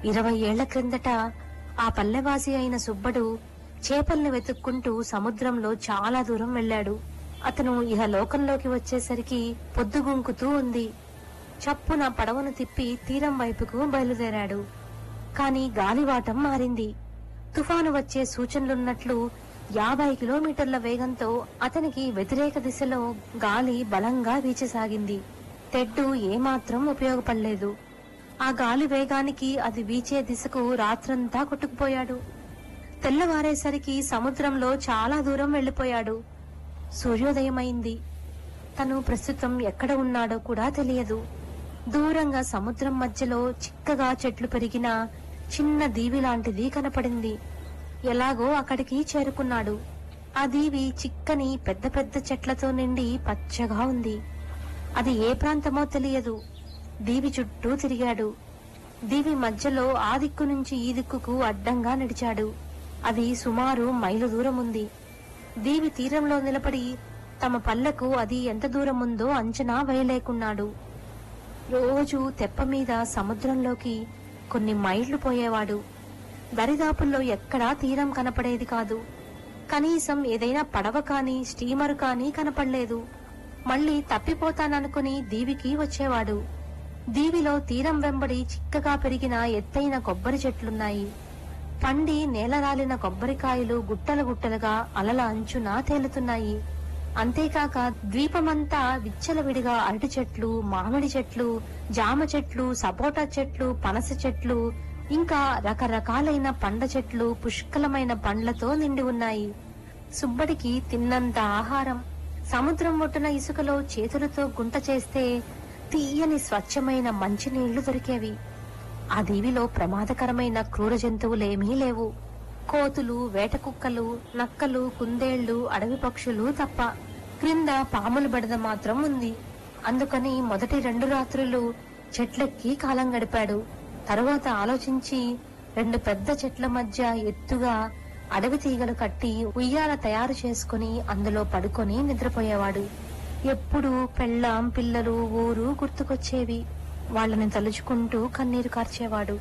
ఇరవై ఏళ్ల క్రిందట ఆ పల్లెవాసి అయిన సుబ్బడు చేపల్ని వెతుక్కుంటూ సముద్రంలో చాలా దూరం వెళ్ళాడు అతను ఇహ లోకంలోకి వచ్చేసరికి పొద్దుగుంకుతూ ఉంది చప్పున పడవను తిప్పి తీరం వైపుకు బయలుదేరాడు కాని గాలివాటం మారింది తుఫాను వచ్చే సూచనలున్నట్లు యాభై కిలోమీటర్ల వేగంతో అతనికి వ్యతిరేక దిశలో గాలి బలంగా వీచసాగింది తెడ్డు ఏమాత్రం ఉపయోగపడలేదు ఆ గాలి వేగానికి అది వీచే దిశకు రాత్రంతా కొట్టుకుపోయాడు తెల్లవారేసరికి సముద్రంలో చాలా దూరం వెళ్లిపోయాడు సూర్యోదయమైంది తను ప్రస్తుతం ఎక్కడ ఉన్నాడో కూడా తెలియదు దూరంగా సముద్రం మధ్యలో చిక్కగా చెట్లు పెరిగిన చిన్న దీవి లాంటిది కనపడింది ఎలాగో అక్కడికి చేరుకున్నాడు ఆ దీవి చిక్కని పెద్ద పెద్ద చెట్లతో నిండి పచ్చగా ఉంది అది ఏ ప్రాంతమో తెలియదు దీవి చుట్టూ తిరిగాడు దీవి మధ్యలో ఆ దిక్కు నుంచి ఈ దిక్కుకు అడ్డంగా నడిచాడు అది సుమారు మైలు దూరం ఉంది దీవి తీరంలో నిలబడి తమ పల్లెకు అది ఎంత దూరం ఉందో అంచనా వేయలేకున్నాడు రోజు తెప్ప మీద సముద్రంలోకి కొన్ని మైళ్లు పోయేవాడు దరిదాపుల్లో ఎక్కడా తీరం కనపడేది కాదు కనీసం ఏదైనా పడవ కాని స్టీమరు కాని కనపడలేదు మళ్ళీ తప్పిపోతాననుకుని దీవికి వచ్చేవాడు దీవిలో తీరం వెంబడి చిక్కగా పెరిగిన ఎత్తైన కొబ్బరి చెట్లున్నాయి పండి నేలరాలిన కొబ్బరికాయలు గుట్టలు గుట్టలుగా అలల అంచున తేలుతున్నాయి అంతేకాక ద్వీపమంతా విచ్చలవిడిగా అరటి చెట్లు మామిడి చెట్లు జామ చెట్లు సపోటా చెట్లు పనస చెట్లు ఇంకా రకరకాలైన పండ్ల చెట్లు పుష్కలమైన పండ్లతో నిండి ఉన్నాయి సుబ్బడికి తిన్నంత ఆహారం సముద్రం ఒడ్డున ఇసుకలో చేతులతో గుంట చేస్తే తీయని స్వచ్ఛమైన మంచినీళ్లు దొరికేవి ఆ దీవిలో ప్రమాదకరమైన క్రూర జంతువులేమీ లేవు కోతులు వేట కుక్కలు నక్కలు కుందేళ్లు అడవి పక్షులు తప్ప క్రింద పాముల బెడద మాత్రం ఉంది అందుకని మొదటి రెండు రాత్రులు చెట్లెక్కి కాలం గడిపాడు తరువాత ఆలోచించి రెండు పెద్ద చెట్ల మధ్య ఎత్తుగా అడవి తీగలు కట్టి ఉయ్యాల తయారు చేసుకుని అందులో పడుకొని నిద్రపోయేవాడు ఎప్పుడు పెళ్ళాం పిల్లలు ఊరు గుర్తుకొచ్చేవి వాళ్ళని తలుచుకుంటూ కన్నీరు కార్చేవాడు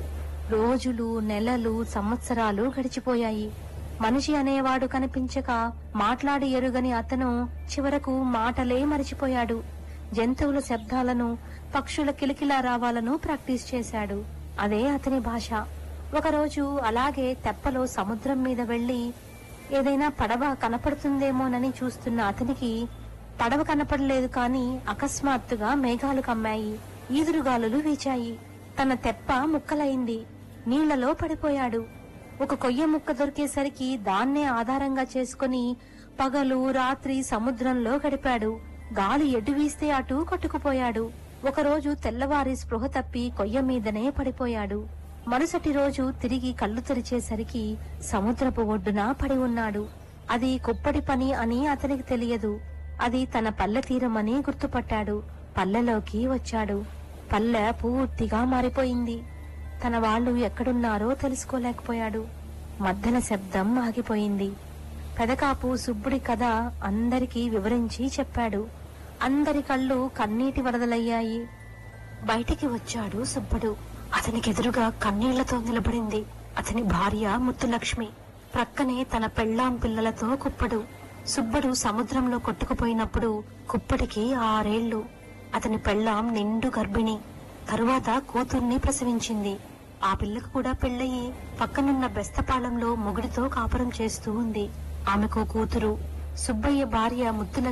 రోజులు నెలలు సంవత్సరాలు గడిచిపోయాయి మనిషి అనేవాడు కనిపించక మాట్లాడి ఎరుగని అతను చివరకు మాటలే మరిచిపోయాడు జంతువుల శబ్దాలను పక్షుల కిలకిలా రావాలను ప్రాక్టీస్ చేశాడు అదే అతని భాష ఒకరోజు అలాగే తెప్పలో సముద్రం మీద వెళ్లి ఏదైనా పడవ కనపడుతుందేమోనని చూస్తున్న అతనికి పడవ కనపడలేదు కాని అకస్మాత్తుగా మేఘాలు కమ్మాయి ఈదురుగాలులు వీచాయి తన తెప్ప ముక్కలైంది నీళ్లలో పడిపోయాడు ఒక కొయ్య ముక్క దొరికేసరికి దాన్నే ఆధారంగా చేసుకుని పగలు రాత్రి సముద్రంలో గడిపాడు గాలి ఎటు వీస్తే అటు కొట్టుకుపోయాడు ఒకరోజు తెల్లవారి స్పృహ తప్పి కొయ్య మీదనే పడిపోయాడు మరుసటి రోజు తిరిగి కళ్ళు తెరిచేసరికి సముద్రపు ఒడ్డున పడి ఉన్నాడు అది కుప్పడి పని అని అతనికి తెలియదు అది తన పల్లె తీరమని గుర్తుపట్టాడు పల్లెలోకి వచ్చాడు పల్లె పూర్తిగా మారిపోయింది తన వాళ్ళు ఎక్కడున్నారో తెలుసుకోలేకపోయాడు మధ్యన శబ్దం ఆగిపోయింది పెదకాపు సుబ్బుడి కథ అందరికీ వివరించి చెప్పాడు అందరి కళ్ళు కన్నీటి వరదలయ్యాయి బయటికి వచ్చాడు సుబ్బడు అతనికి ఎదురుగా కన్నీళ్లతో నిలబడింది అతని భార్య ముత్తులక్ష్మి ప్రక్కనే తన పెళ్ళాం పిల్లలతో కుప్పడు సుబ్బడు సముద్రంలో కొట్టుకుపోయినప్పుడు కుప్పడికి ఆరేళ్లు అతని పెళ్ళాం నిండు గర్భిణి తరువాత కూతుర్ని ప్రసవించింది ఆ పిల్లకు కూడా పెళ్ళయి పక్కనున్న బెస్తపాళెంలో మొగుడితో కాపురం చేస్తూ ఉంది ఆమెకు కూతురు సుబ్బయ్య భార్య ముత్తుల